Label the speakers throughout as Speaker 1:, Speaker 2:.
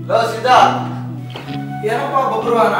Speaker 1: Low ಸಿದ್ಧ
Speaker 2: ಏನಪ್ಪ ಬಬ್ರುವಾನ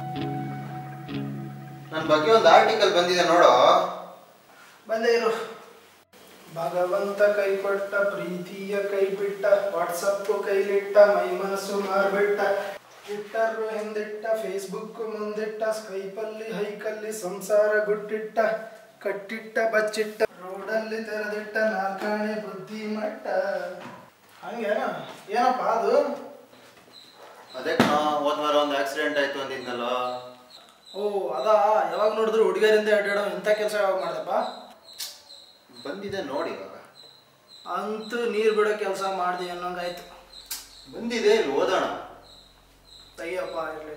Speaker 1: ನನ್ನ ಬಗ್ಗೆ ಒಂದು ಆರ್ಟಿಕಲ್ ಬಂದಿದೆ ನೋಡು
Speaker 2: ಬಂದೇ ಇರು ಭಗವಂತ ಕೈಕೊಟ್ಟ ಪ್ರೀತಿಯ ಕೈ ಬಿಟ್ಟ ವಾಟ್ಸಪ್ ಕೈಲಿಟ್ಟ ಮೈ ಮನಸ್ಸು ಮಾರ್ಬಿಟ್ಟ ಟ್ವಿಟ್ಟರ್ ಹಿಂದಿಟ್ಟ ಫೇಸ್ಬುಕ್ ಮುಂದಿಟ್ಟ ಸ್ಕೈಪಲ್ಲಿ ಹೈಕಲ್ಲಿ ಸಂಸಾರ ಗುಟ್ಟಿಟ್ಟ ಕಟ್ಟಿಟ್ಟ ಬಚ್ಚಿಟ್ಟ ರೋಡಲ್ಲಿ ತೆರೆದಿಟ್ಟ ನಾಲ್ಕಾಣೆ ಬುದ್ಧಿ ಮಟ್ಟ ಹಂಗೇನ ಏನಪ್ಪ ಅದು
Speaker 1: ಅದೇ ಹೋದ ವಾರ ಒಂದು ಆಕ್ಸಿಡೆಂಟ್ ಆಯ್ತು ಅಂದಿದ್ನಲ್ಲ
Speaker 2: ಓ ಅದಾ ಯಾವಾಗ ನೋಡಿದ್ರು ಹುಡುಗಿಯರಿಂದ ಅಡ್ಡಾಡೋ ಇಂಥ ಕೆಲಸ ಯಾವಾಗ ಮಾಡ್ದಪ್ಪ
Speaker 1: ಬಂದಿದೆ ನೋಡಿ ಇವಾಗ
Speaker 2: ಅಂತೂ ನೀರು ಬಿಡೋ ಕೆಲಸ ಮಾಡ್ದೆ ಅನ್ನೋಂಗಾಯ್ತು
Speaker 1: ಬಂದಿದೆ ಇಲ್ಲಿ ಓದೋಣ
Speaker 2: ತೆಗಿಯಪ್ಪ ಇರಲಿ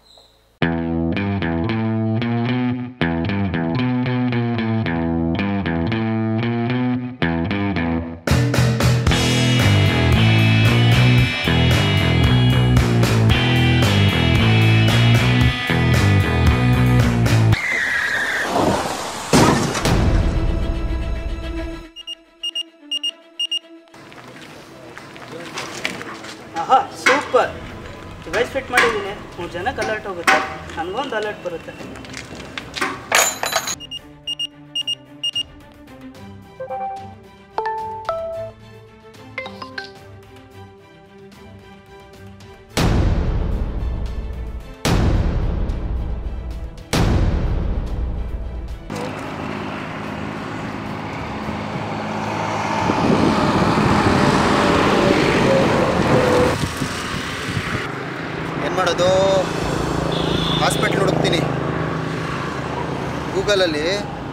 Speaker 3: ಆಹಾ ಸೂಪರ್ ಡಿವೈಸ್ ಫಿಟ್ ಮಾಡಿದ್ದೀನಿ ಮೂರು ಜನಕ್ಕೆ ಅಲರ್ಟ್ ಹೋಗುತ್ತೆ ನನಗೊಂದು ಅಲರ್ಟ್ ಬರುತ್ತೆ
Speaker 1: ಏನು ಮಾಡೋದು ಹಾಸ್ಪಿಟ್ಲ್ ಹುಡುಕ್ತೀನಿ ಗೂಗಲಲ್ಲಿ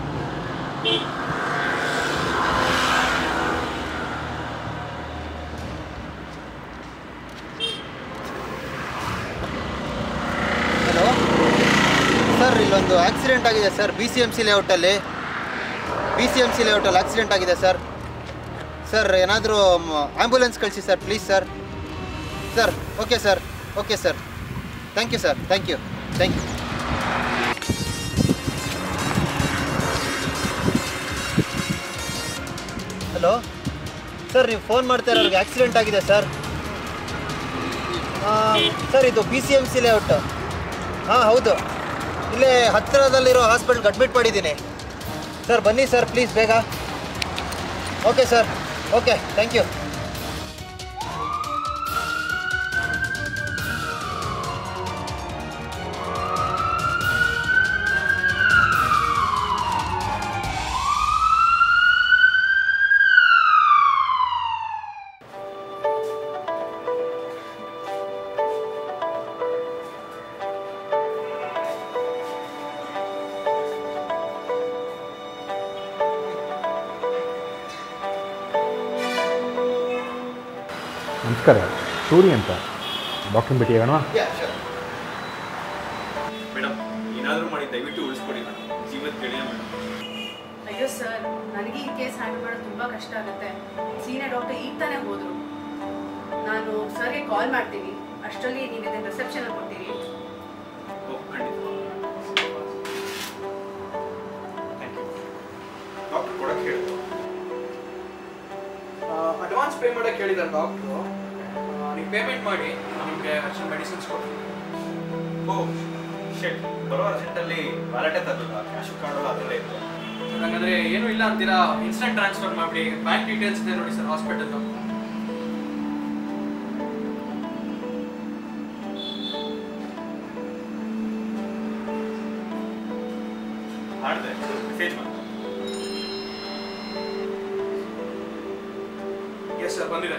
Speaker 1: ಹಲೋ ಸರ್ ಇಲ್ಲೊಂದು ಆಕ್ಸಿಡೆಂಟ್ ಆಗಿದೆ sir B C M C ಲೇಔಟಲ್ಲಿ ಬಿ ಸಿ ಎಮ್ ಸಿ ಲೇಔಟಲ್ಲಿ ಆಕ್ಸಿಡೆಂಟ್ ಆಗಿದೆ ಸರ್ ಸರ್ ಏನಾದರೂ ಆ್ಯಂಬುಲೆನ್ಸ್ ಕಳಿಸಿ sir please sir sir okay sir okay sir thank you sir thank you thank you hello sir ನೀವು phone ಮಾಡ್ತಾ ಇರೋರಿಗೆ accident ಆಗಿದೆ sir sir ಇದು B C M C layout ಹಾಂ ಹೌದು ಇಲ್ಲೇ ಹತ್ತಿರದಲ್ಲಿರೋ ಹಾಸ್ಪಿಟ್ಲ್ಗೆ ಅಡ್ಮಿಟ್ ಮಾಡಿದ್ದೀನಿ ಸರ್ ಬನ್ನಿ ಸರ್ ಪ್ಲೀಸ್ ಬೇಗ okay sir okay thank you
Speaker 4: ನಮಸ್ಕಾರ ಸೂರಿ ಅಂತ ಡಾಕ್ಟರ್ ಭೇಟಿ ಆಗೋಣ
Speaker 5: ಮೇಡಮ್ ಏನಾದರೂ ಮಾಡಿ ದಯವಿಟ್ಟು ಉಳಿಸ್ಕೊಡಿ ಮೇಡಮ್ ಜೀವದ ಗೆಳೆಯ ಮೇಡಮ್
Speaker 6: ಅಯ್ಯೋ ಸರ್ ನನಗೆ ಈ ಕೇಸ್ ಹ್ಯಾಂಡಲ್ ಮಾಡೋದು ತುಂಬ ಕಷ್ಟ ಆಗುತ್ತೆ ಸೀನಿಯರ್ ಡಾಕ್ಟರ್ ಈಗ ತಾನೇ ಹೋದ್ರು ನಾನು ಸರ್ಗೆ ಕಾಲ್ ಮಾಡ್ತೀನಿ ಅಷ್ಟರಲ್ಲಿ ನೀವು ಇದನ್ನು ರಿಸೆಪ್ಷನಲ್ಲಿ ಕೊಡ್ತೀರಿ
Speaker 5: ಓ ಖಂಡಿತ ಥ್ಯಾಂಕ್ ಯು ಡಾಕ್ಟರ್ ಕೊಡಕ್ಕೆ ಹೇಳಿದ್ರು
Speaker 2: ಅಡ್ವಾನ್ಸ್ ಪೇ ಮಾಡಕ್ಕೆ ಹೇಳಿದ್ದಾರೆ ಡಾಕ್ಟ್ರು
Speaker 5: ನೀವು ಪೇಮೆಂಟ್ ಮಾಡಿ ನಿಮಗೆ ಅಷ್ಟು ಮೆಡಿಸಿನ್ಸ್ ಕೊಡ್ತೀನಿ ಓ ಶೆಟ್ ಬರೋ ಅರ್ಜೆಂಟಲ್ಲಿ ವ್ಯಾಲೆಟೇ ತರಲಿಲ್ಲ ಕ್ಯಾಶು ಕಾರ್ಡು ಅದರಲ್ಲೇ ಇತ್ತು
Speaker 7: ಹಂಗಂದ್ರೆ ಏನು ಇಲ್ಲ ಅಂತೀರಾ ಇನ್ಸ್ಟೆಂಟ್ ಟ್ರಾನ್ಸ್ಫರ್ ಮಾಡಿ ಬ್ಯಾಂಕ್ ಡೀಟೇಲ್ಸ್ ಇದೆ ನೋಡಿ ಸರ್ ಹಾಸ್ಪಿಟಲ್
Speaker 5: ಮಾಡಿದೆ ಮೆಸೇಜ್ ಬಂತು
Speaker 7: ಎಸ್ ಸರ್ ಬಂದಿದೆ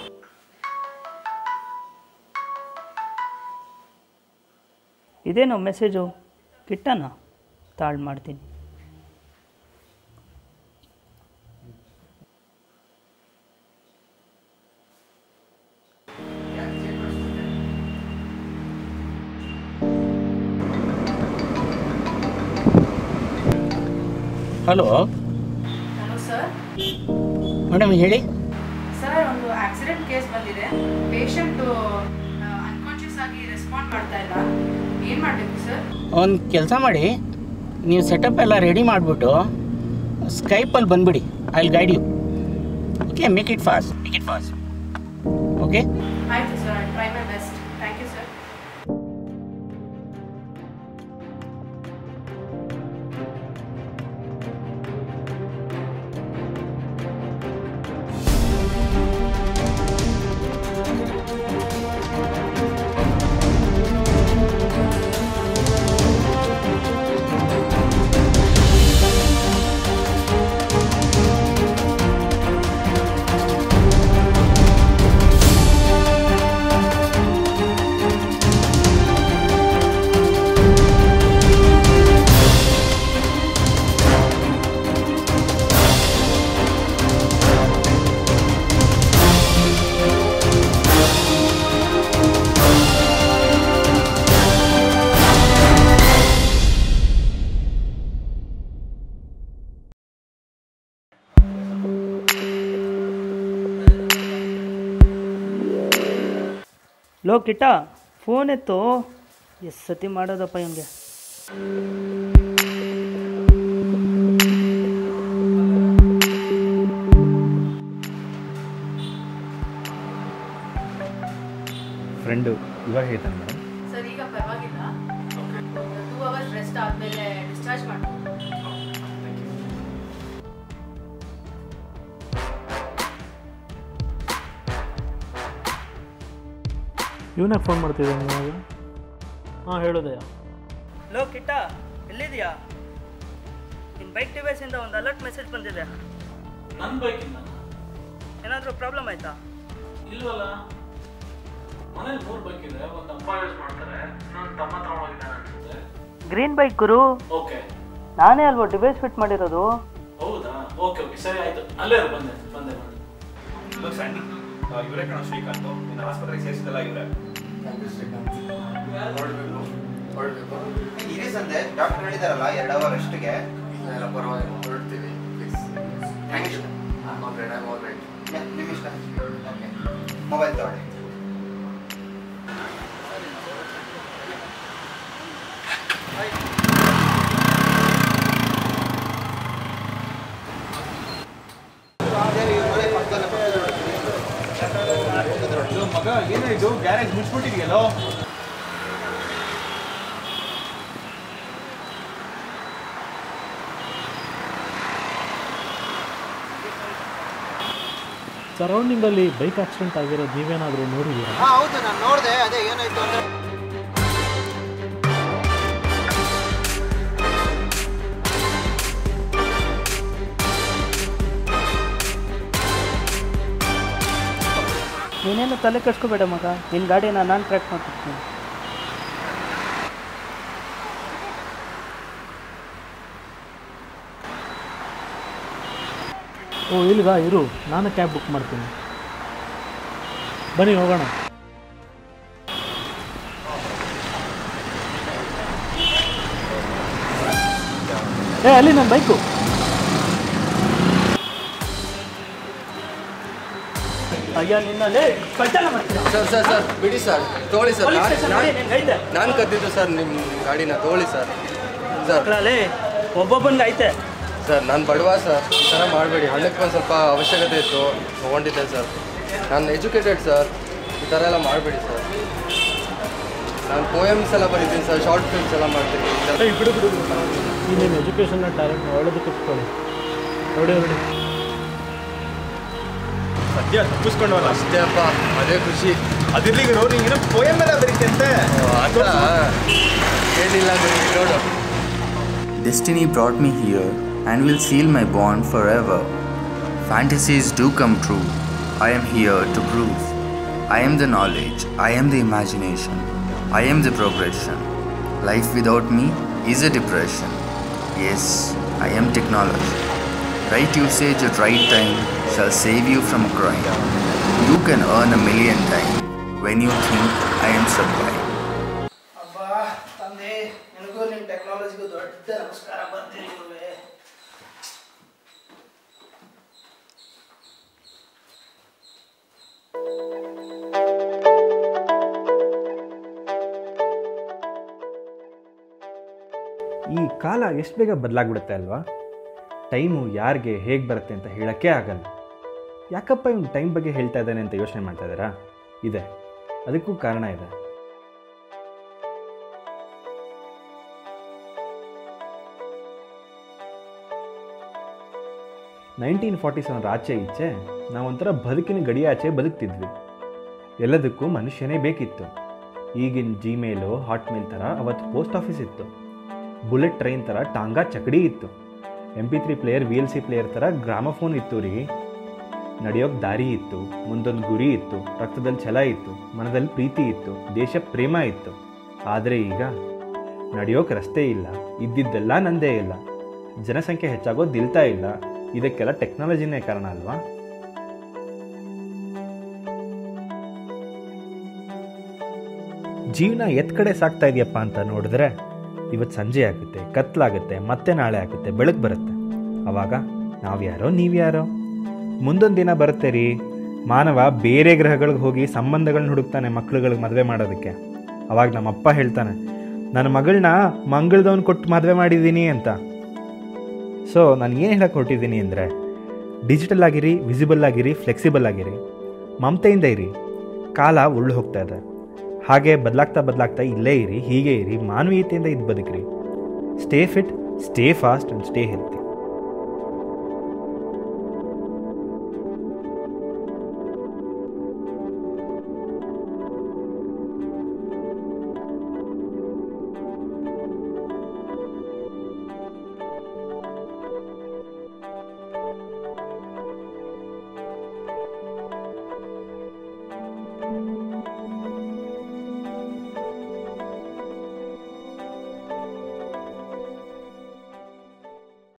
Speaker 3: ಇದೇನು ಮೆಸೇಜು ಕಿಟ್ಟನ ತಾಳು ಮಾಡ್ತೀನಿ ಹಲೋ
Speaker 6: ಹಲೋ ಸರ್
Speaker 3: ಮೇಡಮ್ ಹೇಳಿ
Speaker 6: ಸರ್ ಒಂದು ಆಕ್ಸಿಡೆಂಟ್ ಕೇಸ್ ಬಂದಿದೆ ಪೇಷಂಟು ಅನ್ಕಾನ್ಷಿಯಸ್ ಆಗಿ ರೆಸ್ಪಾಂಡ್ ಮಾಡ್ತಾ ಇಲ್ಲ ಏನು ಮಾಡಬೇಕು ಸರ್
Speaker 3: ಒಂದು ಕೆಲಸ ಮಾಡಿ ನೀವು ಸೆಟಪ್ ಎಲ್ಲ ರೆಡಿ ಮಾಡಿಬಿಟ್ಟು ಸ್ಕೈಪಲ್ಲಿ ಬಂದುಬಿಡಿ I guide you okay make it fast make it fast okay
Speaker 6: ಆಯಿತು sir I try my best
Speaker 8: ಲೋ ಕಿಟ್ಟ ಫೋನ್ ಎತ್ತು ಎಷ್ಟು ಸತಿ ಮಾಡೋದಪ್ಪ ಇವನಿಗೆ
Speaker 4: ಫ್ರೆಂಡು ಇವಾಗ ಹೇಳ್ತಾನೆ ಮೇಡಮ್
Speaker 6: ಸರ್ ಈಗ ಪರವಾಗಿಲ್ಲ ಒಂದು ಟೂ ಅವರ್ಸ್ ರೆಸ್ಟ್ ಆದಮೇಲೆ ಡಿಸ್ಚಾರ್ಜ್ ಮಾಡ್ಬೋದು
Speaker 9: ಇವನಾಗ ಫೋನ್ ಮಾಡ್ತಿದ್ದಾನೆ ಇವಾಗ ಹಾಂ ಹೇಳೋದಯ್ಯ
Speaker 8: ಲೋ ಕಿಟ್ಟ ಎಲ್ಲಿದೆಯಾ ನಿನ್ನ ಬೈಕ್ ಡಿವೈಸಿಂದ ಒಂದು ಅಲರ್ಟ್ ಮೆಸೇಜ್ ಬಂದಿದೆ
Speaker 9: ನನ್ನ ಬೈಕಿಂದ
Speaker 8: ಏನಾದರೂ ಪ್ರಾಬ್ಲಮ್ ಆಯ್ತಾ
Speaker 9: ಇಲ್ವಲ್ಲ ಮನೇಲಿ ಮೂರು ಬೈಕ್ ಇದೆ ಒಂದು ಅಪ್ಪ ಯೂಸ್ ಮಾಡ್ತಾರೆ ಇನ್ನೊಂದು ತಮ್ಮ ತಗೊಂಡೋಗಿದ್ದಾನೆ ಅನ್ಸುತ್ತೆ
Speaker 8: ಗ್ರೀನ್ ಬೈಕ್ ಗುರು
Speaker 9: ಓಕೆ
Speaker 8: ನಾನೇ ಅಲ್ವಾ ಡಿವೈಸ್ ಫಿಟ್ ಮಾಡಿರೋದು
Speaker 9: ಹೌದಾ ಓಕೆ ಓಕೆ ಸರಿ ಆಯಿತು ಅಲ್ಲೇ ಇರು, ಬಂದೆ ಬಂದೆ ಬಂದೆ
Speaker 5: ಲುಕ್ ಸ್ಯಾಂಡಿ ಇವರೇ ಕಣ ಶ್ರೀಕಾಂತ್ ನಿನ್ನ ಆಸ್ಪತ್ರೆಗೆ ಸೇರಿಸಿದಲ್ಲ ಇವರೇ
Speaker 1: ಇರಿ ಸಂದೆ ಡಾಕ್ಟರ್ ಹೇಳಿದಾರಲ್ಲ ಎರಡು ಅವರ್ ರೆಸ್ಟ್ಗೆ ನಿಮ್ಮ ಇಷ್ಟ ಓಕೆ ಮೊಬೈಲ್ ತಗೊಳ್ಳಿ
Speaker 5: ಮಗ ಏನೋ ಇದು ಗ್ಯಾರೇಜ್ ಮುಚ್ಚಿಬಿಟ್ಟಿದೆಯಲ್ಲೋ
Speaker 9: ಸರೌಂಡಿಂಗಲ್ಲಿ ಬೈಕ್ ಆಕ್ಸಿಡೆಂಟ್ ಆಗಿರೋದು ನೀವೇನಾದರೂ ನೋಡಿದ್ದೀರಾ
Speaker 1: ಹಾಂ ಹೌದು ನಾನು ನೋಡಿದೆ ಅದೇ ಏನಾಯ್ತು ಅಂದರೆ
Speaker 8: ನೀನೇನು ತಲೆ ಕೆಡ್ಸ್ಕೋಬೇಡ ಮಗ ನಿನ್ನ ಗಾಡಿನ ನಾನು ಟ್ರ್ಯಾಕ್ ಮಾಡ್ತಿರ್ತೀನಿ
Speaker 9: ಓ ಇಲ್ಗ ಇರು ನಾನು ಕ್ಯಾಬ್ ಬುಕ್ ಮಾಡ್ತೀನಿ ಬನ್ನಿ ಹೋಗೋಣ ಏ ಅಲ್ಲಿ ನನ್ನ ಬೈಕು
Speaker 8: ಅಯ್ಯ ನಿನ್ನಲ್ಲಿ ಕಳ್ತನ ಮಾಡ್ತೀನಿ
Speaker 10: ಸರ್ ಸರ್ ಸರ್ ಬಿಡಿ ಸರ್ ತೋಳಿ ಸರ್
Speaker 8: ಪೊಲೀಸ್ ಸ್ಟೇಷನ್ ನೋಡಿ, ನಿನ್ಗೆ ಐತೆ.
Speaker 10: ನಾನು ಕದ್ದಿದ್ದು ಸರ್ ನಿಮ್ಮ ಗಾಡಿನ ತೋಳಿ ಸರ್ ಸರ್
Speaker 8: ಮಕ್ಕಳಲ್ಲಿ ಒಬ್ಬೊಬ್ಬನಿಗೆ ಐತೆ
Speaker 10: ಸರ್ ನಾನು ಬಡವ ಸರ್ ಈ ಥರ ಮಾಡಬೇಡಿ ಹಣಕ್ಕೆ ಒಂದು ಸ್ವಲ್ಪ ಅವಶ್ಯಕತೆ ಇತ್ತು ತೊಗೊಂಡಿದ್ದೆ ಸರ್ ನಾನು ಎಜುಕೇಟೆಡ್ ಸರ್ ಈ ಥರ ಎಲ್ಲ ಮಾಡಬೇಡಿ ಸರ್ ನಾನು ಪೋಯಮ್ಸ್ ಎಲ್ಲ ಬರೀತೀನಿ ಸರ್ ಶಾರ್ಟ್ ಫಿಲ್ಮ್ಸ್ ಎಲ್ಲ ಮಾಡ್ತೀನಿ
Speaker 9: ಏಯ್, ಬಿಡು ಬಿಡು ಬಿಡು ಈ ನಿಮ್ಮ ಎಜುಕೇಷನ್ನ ಟ್ಯಾಲೆಂಟ್ ಒಳ್ಳೇದಕ್ಕೆ ಇಟ್ಕೊಳ್ಳಿ ನೋಡಿ ನೋಡಿ
Speaker 5: ಸದ್ಯ ತಪ್ಪಿಸ್ಕೊಂಡವಲ್ಲ
Speaker 10: ಅಷ್ಟೇ ಅಪ್ಪ ಅದೇ ಖುಷಿ
Speaker 5: ಅದಿರ್ಲಿ ಗುರು ನೀನು ಪೋಯಮ್ ಎಲ್ಲ ಬರೀತಂತೆ
Speaker 10: ಅಂತ ಹೇಳಿಲ್ಲ ಗುರು, ಇಲ್ಲಿ ನೋಡು
Speaker 11: Destiny brought me here and will seal my bond forever. Fantasies do come true. I am here to prove. I am the knowledge, I am the imagination, I am the progression. Life without me is a depression. Yes, I am technology. Right usage at right time shall save you from a crime. You can earn a million times when you think I am sublime.
Speaker 2: ಅಬ್ಬಾ ತಂದೆ ನಿನಗೂ ನಿನ್ನ ಟೆಕ್ನಾಲಜಿಗೂ ದೊಡ್ಡ ನಮಸ್ಕಾರ ಬರ್ತೀನಿ ಗುರುವೆ
Speaker 4: ಈ ಕಾಲ ಎಷ್ಟು ಬೇಗ ಬದಲಾಗ್ಬಿಡುತ್ತೆ ಅಲ್ವಾ ಟೈಮು ಯಾರಿಗೆ ಹೇಗೆ ಬರುತ್ತೆ ಅಂತ ಹೇಳೋಕ್ಕೆ ಆಗಲ್ಲ ಯಾಕಪ್ಪ ಇವನು ಟೈಮ್ ಬಗ್ಗೆ ಹೇಳ್ತಾ ಇದ್ದಾನೆ ಅಂತ ಯೋಚನೆ ಮಾಡ್ತಾ ಇದ್ದಾರಾ ಇದೆ ಅದಕ್ಕೂ ಕಾರಣ ಇದೆ ನೈನ್ಟೀನ್ ಫಾರ್ಟಿ ಸೆವೆನ್ ಆಚೆ ಈಚೆ ನಾವೊಂಥರ ಬದುಕಿನ ಗಡಿಯಾಚೆ ಬದುಕ್ತಿದ್ವಿ ಎಲ್ಲದಕ್ಕೂ ಮನುಷ್ಯನೇ ಬೇಕಿತ್ತು ಈಗಿನ ಜಿಮೇಲು ಹಾಟ್ಮೇಲ್ ಥರ ಅವತ್ತು ಪೋಸ್ಟ್ ಆಫೀಸ್ ಇತ್ತು ಬುಲೆಟ್ ಟ್ರೈನ್ ಥರ ಟಾಂಗಾ ಚಕಡಿ ಇತ್ತು M P three player V L C player ಥರ ಗ್ರಾಮಫೋನ್ ಇತ್ತು ರೀ ನಡೆಯೋಕೆ ದಾರಿ ಇತ್ತು ಮುಂದೊಂದು ಗುರಿ ಇತ್ತು ರಕ್ತದಲ್ಲಿ ಛಲ ಇತ್ತು ಮನದಲ್ಲಿ ಪ್ರೀತಿ ಇತ್ತು ದೇಶ ಪ್ರೇಮ ಇತ್ತು ಆದರೆ ಈಗ ನಡೆಯೋಕೆ ರಸ್ತೆ ಇಲ್ಲ ಇದ್ದಿದ್ದೆಲ್ಲ ನಂದೇ ಇಲ್ಲ ಜನಸಂಖ್ಯೆ ಹೆಚ್ಚಾಗೋದು ನಿಲ್ತಾ ಇಲ್ಲ ಇದಕ್ಕೆಲ್ಲ ಟೆಕ್ನಾಲಜಿನೇ ಕಾರಣ ಅಲ್ವಾ ಜೀವನ ಎತ್ ಕಡೆ ಸಾಕ್ತಾ ಇದೆಯಪ್ಪ ಅಂತ ನೋಡಿದ್ರೆ ಇವತ್ತು ಸಂಜೆ ಆಗುತ್ತೆ ಕತ್ಲಾಗುತ್ತೆ ಮತ್ತೆ ನಾಳೆ ಆಗುತ್ತೆ ಬೆಳಕು ಬರುತ್ತೆ ಅವಾಗ ನಾವು ಯಾರೋ ನೀವು ಯಾರೋ ಮುಂದೊಂದು ದಿನ ಬರುತ್ತೆ ರೀ ಮಾನವ ಬೇರೆ ಗ್ರಹಗಳಿಗೆ ಹೋಗಿ ಸಂಬಂಧಗಳನ್ನ ಹುಡುಕ್ತಾನೆ ಮಕ್ಳುಗಳಿಗೆ ಮದುವೆ ಮಾಡೋದಕ್ಕೆ ಅವಾಗ ನಮ್ಮಪ್ಪ ಹೇಳ್ತಾನೆ ನನ್ನ ಮಗಳನ್ನ ಮಂಗಳದವನು ಕೊಟ್ಟು ಮದುವೆ ಮಾಡಿದ್ದೀನಿ ಅಂತ ಸೊ ನಾನು ಏನು ಹೇಳಕ್ಕೆ ಹೊರಟಿದ್ದೀನಿ ಅಂದರೆ ಡಿಜಿಟಲ್ ಆಗಿರಿ ವಿಸಿಬಲ್ ಆಗಿರಿ ಫ್ಲೆಕ್ಸಿಬಲ್ ಆಗಿರಿ ಮಮತೆಯಿಂದ ಇರಿ ಕಾಲ ಉಳ್ಳು ಹೋಗ್ತಾ ಇದೆ ಹಾಗೆ ಬದಲಾಗ್ತಾ ಬದಲಾಗ್ತಾ ಇಲ್ಲೇ ಇರಿ ಹೀಗೆ ಇರಿ ಮಾನವೀಯತೆಯಿಂದ ಇದು ಬದುಕ್ರಿ stay fit stay fast and stay healthy